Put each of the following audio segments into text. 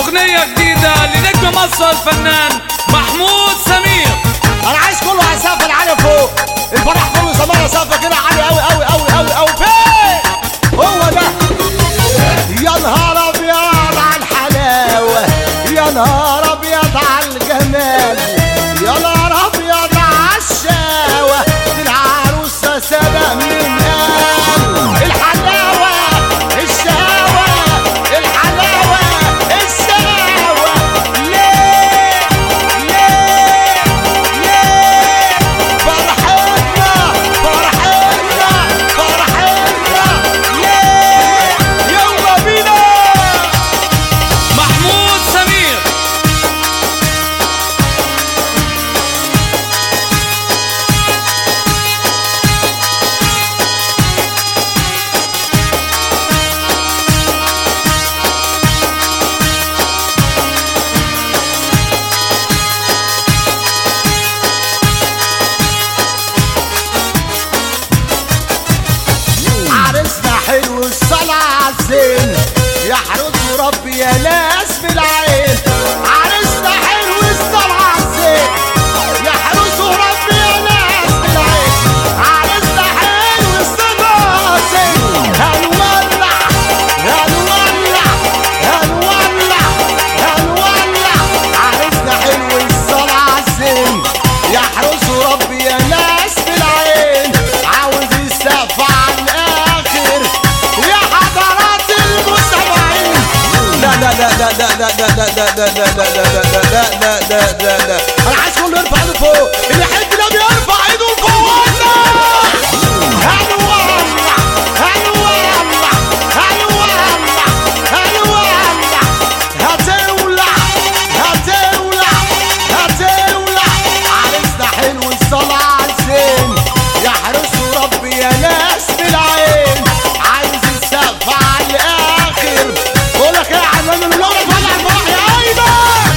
اغنية جديدة لنجم مصر الفنان محمود سمير انا عايز كله هيسافر عالي فوق الفرح كله زمان يسافر كده عالي قوي قوي قوي قوي قوي فين هو ده يا نهار ابيض على الحلاوه يا نهار ابيض على الجمال يا نهار ابيض على الشاوه دي العروسه سبق من قال الحلاوه الشاوه الحلاوه الشاوه ليه ليه ليه فرحتنا فرحتنا فرحتنا ليه يلا بينا محمود سمير عرسنا حلو الصلاة عالزين يحرسه ربي يا ناس بالعين عرسنا حلو الصلاة عالزين يحرسه ربي يا ناس بالعين عرسنا حلو الصلاة عالزين هنولع هنولع هنولع هنولع عرسنا حلو الصلاة عالزين يحرسه ربي يا ناس بالعين عاوز يسقف على الاخر يا حضرات المستمعين لا لا لا لا لا لا لا لا لا لا لا لا لا لا لا لا لا لا انا عايز كله يرفع ايده فوق اللي يحب ده بيرفع ايده لفوق هنولع هنولع هنولع هنولع هتولع هتولع هتولع عرسنا حلو الصلاة عالزين يحرسه ربي يا ناس بالعين عايز السقف على الاخر بقولك ايه يا عمال من لو تولع الفرح يا ايمن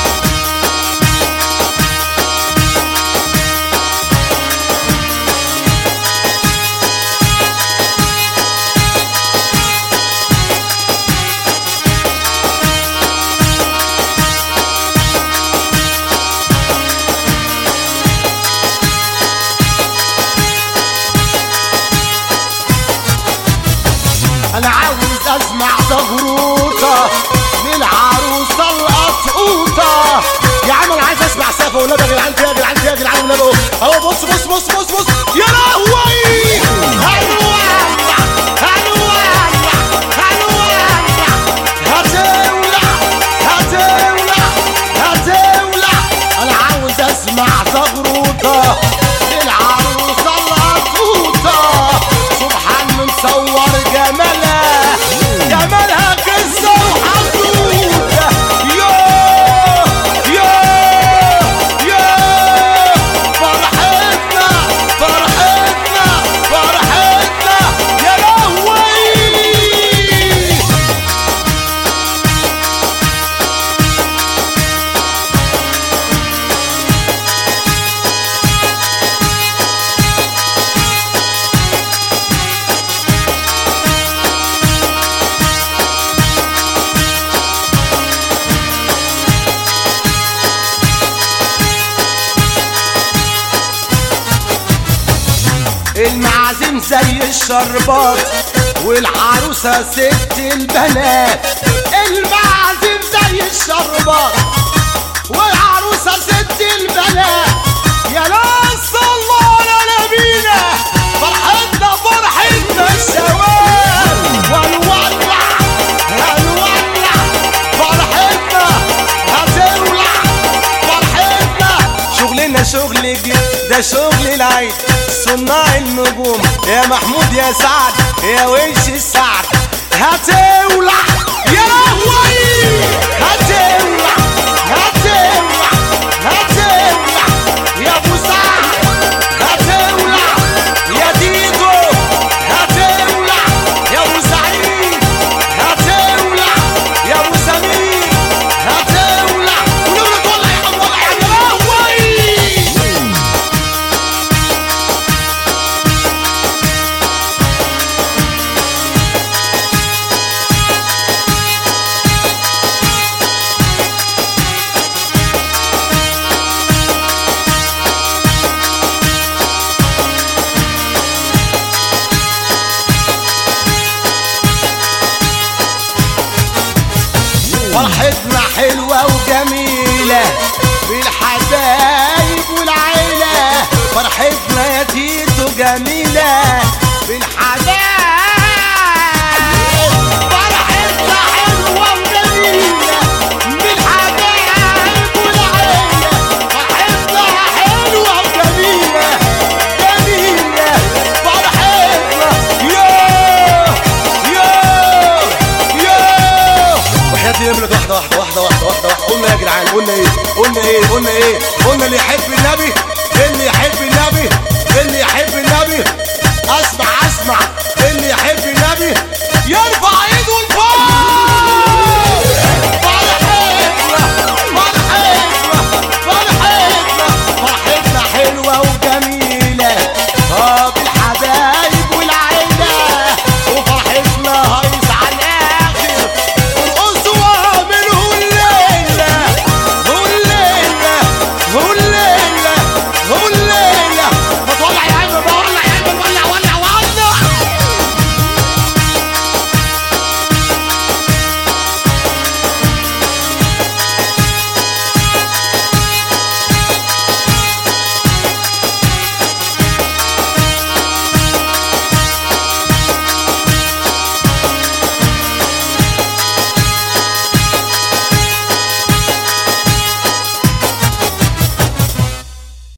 انا عاوز اسمع زغروطه للعروسه القطقوطه يا عم انا عايز اسمع سقف والنبي يا جدعان يا جدعان يا جدعان والنبي اهو اهو بص بص بص بص بص يا لهوي هنولع هنولع هنولع هتولع هتولع هتولع انا عاوز اسمع زغروطه للعروسه القطقوطه سبحان من صور جمالها جمالها قصه وحدوته ياه ياه ياه فرحتنا فرحتنا فرحتنا يا لهوي المعازيم زي الشربات والعروسة ست البنات المعازيم زي الشربات والعروسة ست البنات يا ناس الله على نبينا فرحتنا فرحتنا الشباب ونولع هنولع فرحتنا هتولع فرحتنا شغلنا شغل جديد ده شغل العيد صناع النجوم يا محمود يا سعد يا وش السعد هتولع يا لهوي هتولع هتولع هتولع يا ابو سعد هتولع يا ديجو هتولع يا ابو سعيد هتولع يا ابو سمير هتولع ونقول تولع يا عم ولع يا لهوي فرحتنا حلوة وجميلة بالحبايب والعيلة فرحتنا يا تيتو جميلة بالحبايب فرحتنا حلوة وجميلة بالحبايب والعيلة فرحتنا حلوة وجميلة جميلة فرحتنا يوه يوه يوه وحياة نملة واحدة واحدة واحدة واحدة واحدة واحدة قلنا يا جدعان قلنا ايه قلنا ايه قلنا ايه قلنا اللي يحب النبي